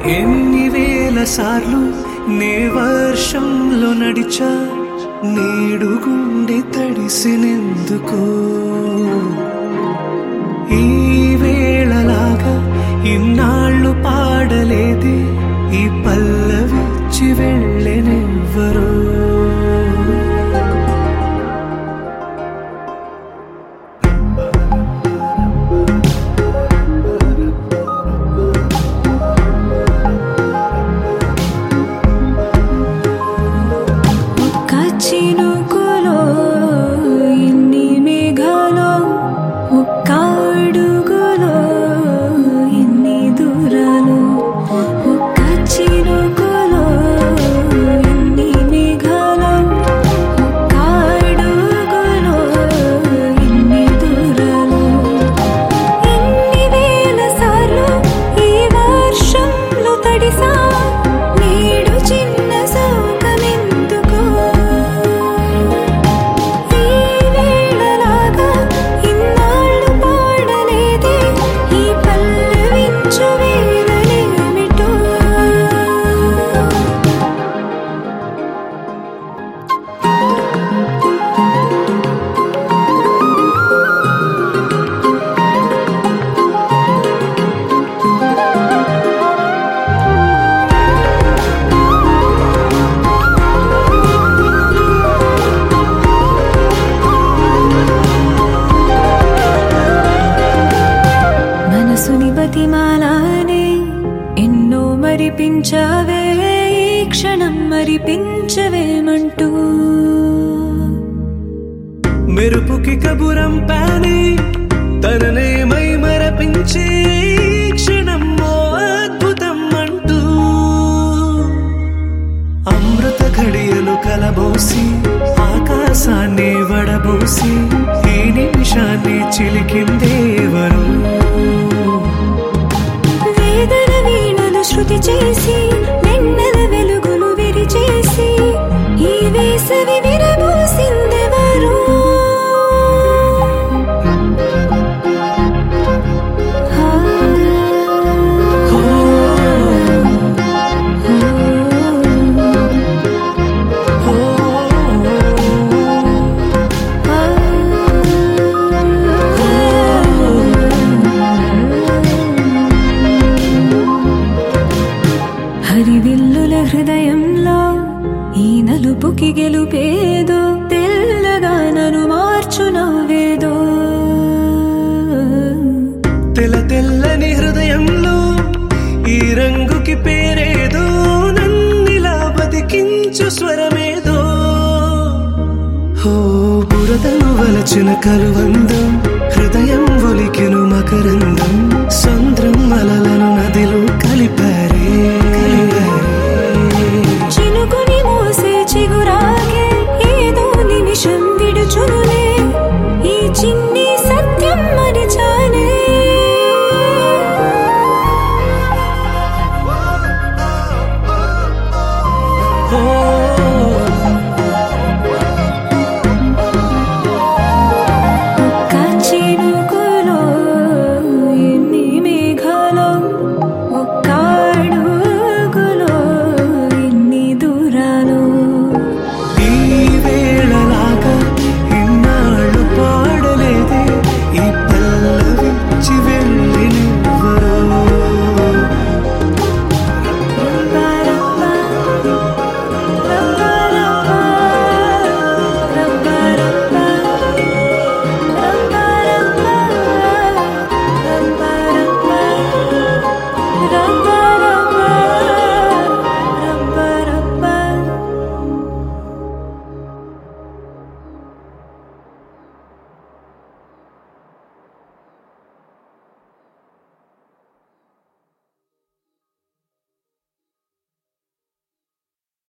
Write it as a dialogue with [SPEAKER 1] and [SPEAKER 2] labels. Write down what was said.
[SPEAKER 1] ఎన్ని వేల సార్లు నే వర్షంలో నడిచా నేడు గుండె తడిసినెందుకో ఈ వేళలాగా ఇన్నాళ్ళు పాడలేదే ఈ పల్లవిచ్చి వెళ్ళెనెవ్వరో
[SPEAKER 2] ఒక్క చినుకులో ఎన్ని మేఘాలో ఒక్క అడుగులో ఎన్ని దూరాలు ఒక్క చినుకులో ఎన్ని మేఘాలో ఒక్క అడుగులో ఎన్ని దూరాలు ఎన్ని వేల సార్లు ఈ వర్షంలో తడిసా నేడు చిన్న సౌకమెందుకో ఈ వేళలాగా ఇన్నాళ్ళు పాడలేదే ఈ పల్లవించు వేళలేమిటో మనసుని బతిమాలానే ఎన్నో మరిపించవే ఈ క్షణం మరిపించవేమంటూ
[SPEAKER 1] మెరుపుకి కబురం పాని తననే మై మరపించే ఈ క్షణం ఓ అద్భుతం అంటూ అమృత ఘడియలు కలబోసి ఆకాశాన్ని వడబోసి ఈ నిమిషాన్ని చిలికిందేవరు
[SPEAKER 2] వేదన వీణలు శృతి చేసి వెన్నెల వెలుగులు విరిచేసి ఈ వేసవి విరబోసిందెవరు ఆ,
[SPEAKER 1] ఓ, ఓ,
[SPEAKER 2] ఆ, హరివిల్లుల హృదయంలో ఈ నలుపుకి గెలుపేదో తెల్లగా నన్ను మార్చు నవ్వేదో
[SPEAKER 1] తెల్ల తెల్లని హృదయంలో ఈ రంగుకి పేరేదో నన్నిలా బతికించు స్వరమేదో ఓ బురదను వలచిన కలువందం హృదయం ఒలికెను మకరందం